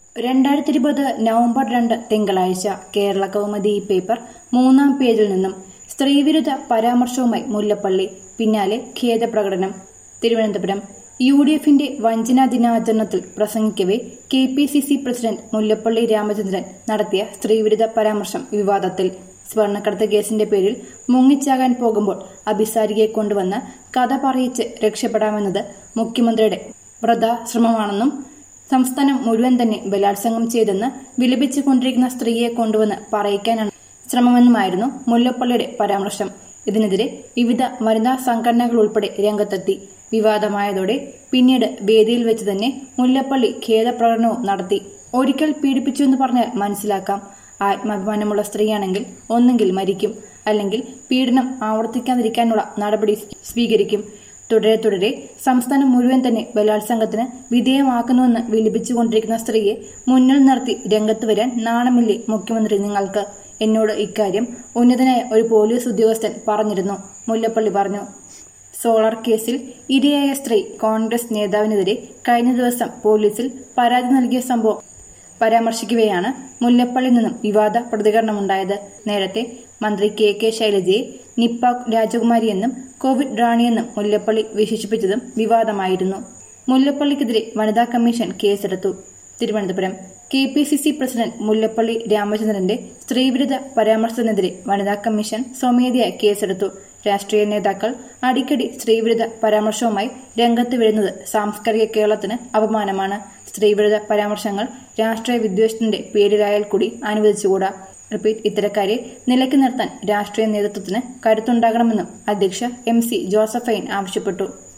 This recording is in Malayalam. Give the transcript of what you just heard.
രണ്ടായിരത്തി ഇരുപത് നവംബർ രണ്ട് തിങ്കളാഴ്ച കേരള കൗമുദി പേപ്പർ മൂന്നാം പേജിൽ നിന്നും സ്ത്രീവിരുദ്ധ പരാമർശവുമായി മുല്ലപ്പള്ളി പിന്നാലെ ഖേദപ്രകടനം തിരുവനന്തപുരം യു ഡി എഫിന്റെ വഞ്ചനാ ദിനാചരണത്തിൽ പ്രസംഗിക്കവെ K P C C president Mullappally Ramachandran നടത്തിയ സ്ത്രീവിരുദ്ധ പരാമർശം വിവാദത്തിൽ സ്വർണ്ണക്കടത്ത് കേസിന്റെ പേരിൽ മുങ്ങിച്ചാകാൻ പോകുമ്പോൾ അഭിസാരികയെ കൊണ്ടുവന്ന് കഥ പറയിച്ച് രക്ഷപ്പെടാമെന്നത് മുഖ്യമന്ത്രിയുടെ വ്രത ശ്രമമാണെന്നും സംസ്ഥാനം മുഴുവൻ തന്നെ ബലാത്സംഗം ചെയ്തെന്ന് വിലപിച്ചുകൊണ്ടിരിക്കുന്ന സ്ത്രീയെ കൊണ്ടുവന്ന് പറയിക്കാനാണ് ശ്രമമെന്നുമായിരുന്നു മുല്ലപ്പള്ളിയുടെ പരാമർശം ഇതിനെതിരെ വിവിധ വനിതാ സംഘടനകൾ ഉൾപ്പെടെ രംഗത്തെത്തി വിവാദമായതോടെ പിന്നീട് വേദിയിൽ വെച്ച് തന്നെ മുല്ലപ്പള്ളി ഖേദപ്രകടനവും നടത്തി ഒരിക്കൽ പീഡിപ്പിച്ചു എന്ന് പറഞ്ഞാൽ മനസ്സിലാക്കാം ആത്മാഭിമാനമുള്ള സ്ത്രീയാണെങ്കിൽ ഒന്നെങ്കിൽ മരിക്കും അല്ലെങ്കിൽ പീഡനം ആവർത്തിക്കാതിരിക്കാനുള്ള നടപടി സ്വീകരിക്കും തുടരെ തുടരെ സംസ്ഥാനം മുഴുവൻ തന്നെ ബലാത്സംഗത്തിന് വിധേയമാക്കുന്നുവെന്ന് വിലപിച്ചുകൊണ്ടിരിക്കുന്ന സ്ത്രീയെ മുന്നിൽ നിർത്തി രംഗത്ത് വരാൻ നാണമില്ലേ മുഖ്യമന്ത്രി നിങ്ങൾക്ക് എന്നോട് ഇക്കാര്യം ഉന്നതനായ ഒരു പോലീസ് ഉദ്യോഗസ്ഥൻ പറഞ്ഞിരുന്നു മുല്ലപ്പള്ളി പറഞ്ഞു സോളാർ കേസിൽ ഇരയായ സ്ത്രീ കോൺഗ്രസ് നേതാവിനെതിരെ കഴിഞ്ഞ ദിവസം പോലീസിൽ പരാതി നൽകിയ സംഭവം പരാമർശിക്കവെയാണ് മുല്ലപ്പള്ളി നിന്നും വിവാദ പ്രതികരണമുണ്ടായത് നേരത്തെ മന്ത്രി കെ കെ ശൈലജയെ നിപ്പ രാജകുമാരി എന്നും കോവിഡ് റാണിയെന്നും മുല്ലപ്പള്ളി വിശേഷിപ്പിച്ചതും വിവാദമായിരുന്നു മുല്ലപ്പള്ളിക്കെതിരെ വനിതാ കമ്മീഷൻ കേസെടുത്തു Thiruvananthapuram K P C C president Mullappally രാമചന്ദ്രന്റെ സ്ത്രീവിരുദ്ധ പരാമർശത്തിനെതിരെ വനിതാ കമ്മീഷൻ സ്വമേധയാ കേസെടുത്തു രാഷ്ട്രീയ നേതാക്കൾ അടിക്കടി സ്ത്രീവിരുദ്ധ പരാമർശവുമായി രംഗത്ത് വരുന്നത് സാംസ്കാരിക കേരളത്തിന് അപമാനമാണ് സ്ത്രീവിരുദ്ധ പരാമർശങ്ങൾ രാഷ്ട്രീയ വിദ്വേഷത്തിന്റെ പേരിലായാൽ കൂടി അനുവദിച്ചുകൂടാ റിപ്പീറ്റ് ഇത്തരക്കാരെ നിലയ്ക്ക് നിർത്താൻ രാഷ്ട്രീയ നേതൃത്വത്തിന് കരുത്തുണ്ടാകണമെന്നും അധ്യക്ഷ എം സി ജോസഫൈൻ ആവശ്യപ്പെട്ടു